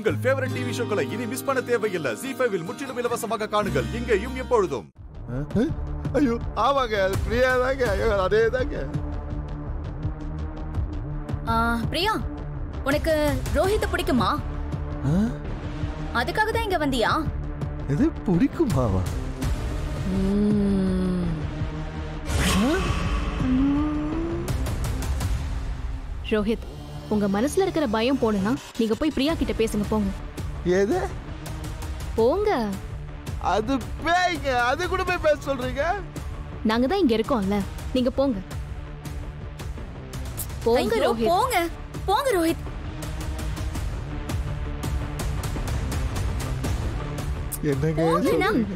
உங்கள் favourite TV ஷோக்களை இனி miss பண்ண தேவையில்லை ஜி ஃபைவில் முற்றிலும் இலவசமாக காணுங்கள் இங்கேயும் எப்பொழுதும் ஐயோ ஆமாங்க அது பிரியா தாங்க ஐயோ அதே தாங்க ஆ, பிரியா உனக்கு ரோஹித்த பிடிக்குமா அதுக்காக தான் இங்க வந்தியா இது பிடிக்குமாவா ரோஹித் உங்க மனசுல இருக்கிற பயம் போனா நீங்க போய் பிரியா கிட்ட பேசுங்க போங்க எது போங்க அது பேய்ங்க அது கூட போய் பேச சொல்றீங்க நாங்க தான் இங்க இருக்கோம்ல நீங்க போங்க போங்க ஐயோ, ரோஹித் போங்க போங்க ரோஹித் என்னங்க போங்கண்ணா. சொல்றீங்க?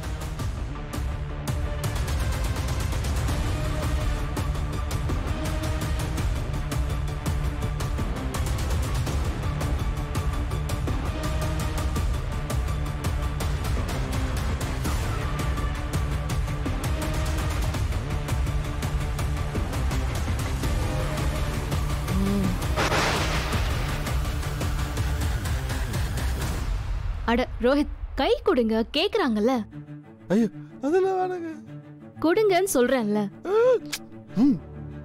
அட ரோஹித் கை கொடுங்க கேக்குறாங்கல்ல ஐயோ அதெல்லாம் வேணாங்க கொடுங்கன்னு சொல்றேன்ல ம்.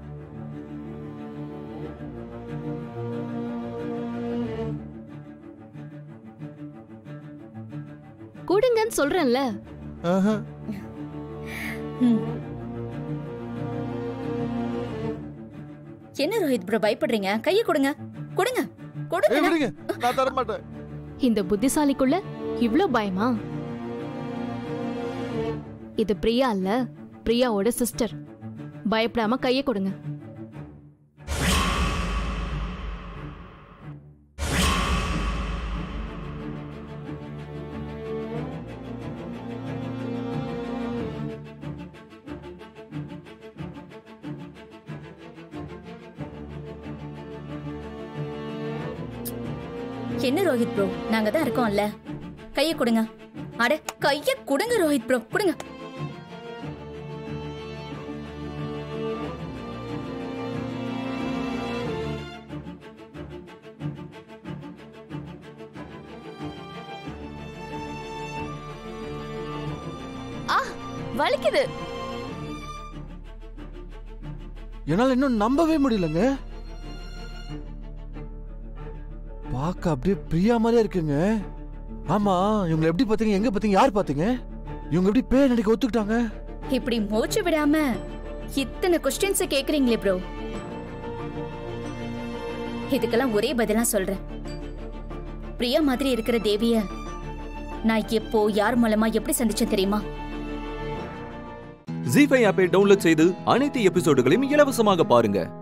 கொடுங்கன்னு சொல்றேன்ல ஆஹா. என்ன ரோஹித் ப்ரோ பயப்படுறீங்க கையை கொடுங்க கொடுங்க ஏய், கொடுங்க விடுங்க நான் தர மாட்டேன் இந்த புத்திசாலிக்குள்ள இவ்ளோ பயமா இது பிரியா இல்ல பிரியாவோட சிஸ்டர் பயப்படாம கையை கொடுங்க என்ன ரோஹித் ப்ரோ நாங்க தான் இருக்கோம்ல கையை கொடுங்க அட கையை கொடுங்க ரோஹித் ப்ரோ கொடுங்க வலிக்குது என்னால இன்னும் நம்பவே முடியலங்க பார்க்க அப்படியே பிரியா மாதிரியே இருக்குங்க ஆமா இவங்களை எப்படி பாத்தீங்க எங்க பாத்தீங்க யார் பாத்தீங்க இவங்க எப்படி பேர் நடிக்க ஒத்துக்கிட்டாங்க இப்படி மூச்சு விடாம இத்தனை கொஸ்டின்ஸ் கேக்குறீங்களே ப்ரோ இதுக்கெல்லாம் ஒரே பதிலா சொல்றேன் பிரியா மாதிரி இருக்கிற தேவிய நான் எப்போ யார் மூலமா எப்படி சந்திச்சேன் தெரியுமா ஜி ஃபைவ் ஆப்பை டவுன்லோட் செய்து அனைத்து எபிசோடுகளையும் இலவசமாக பாருங்க